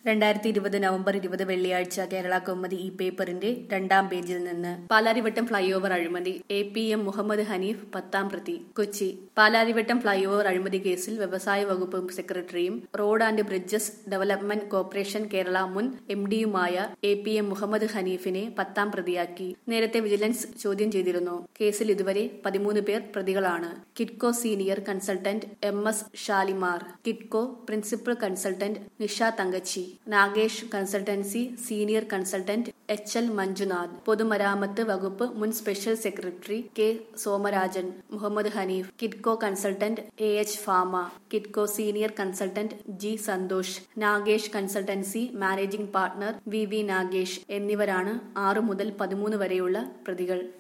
രണ്ടായിരത്തി ഇരുപത് നവംബർ ഇരുപത് വെള്ളിയാഴ്ച കേരള കൗമുദി ഈ പേപ്പറിന്റെ രണ്ടാം പേജിൽ നിന്ന് പാലാരിവട്ടം ഫ്ളൈ ഓവർ അഴിമതി A P M Muhammad Haneef പത്താം പ്രതി കൊച്ചി പാലാരിവട്ടം ഫ്ളൈ ഓവർ അഴിമതി കേസിൽ വ്യവസായ വകുപ്പ് സെക്രട്ടറിയും road and bridges development corporation Kerala മുൻ എം ഡിയുമായ എ പി എം മുഹമ്മദ് ഹനീഫിനെ പത്താം പ്രതിയാക്കി നേരത്തെ വിജിലൻസ് ചോദ്യം ചെയ്തിരുന്നു കേസിൽ ഇതുവരെ പതിമൂന്ന് പേർ പ്രതികളാണ് Kitco senior consultant M S Shalimar Kitco principal consultant Nisha Thankachi Nagesh consultancy senior consultant H L Manjunath പൊതുമരാമത്ത് വകുപ്പ് മുൻ special secretary K Somarajan Muhammad Haneef Kitco consultant A H Fama Kitco senior consultant G Santhosh Nagesh consultancy managing partner V V Nagesh എന്നിവരാണ് ആറു മുതൽ പതിമൂന്ന് വരെയുള്ള പ്രതികൾ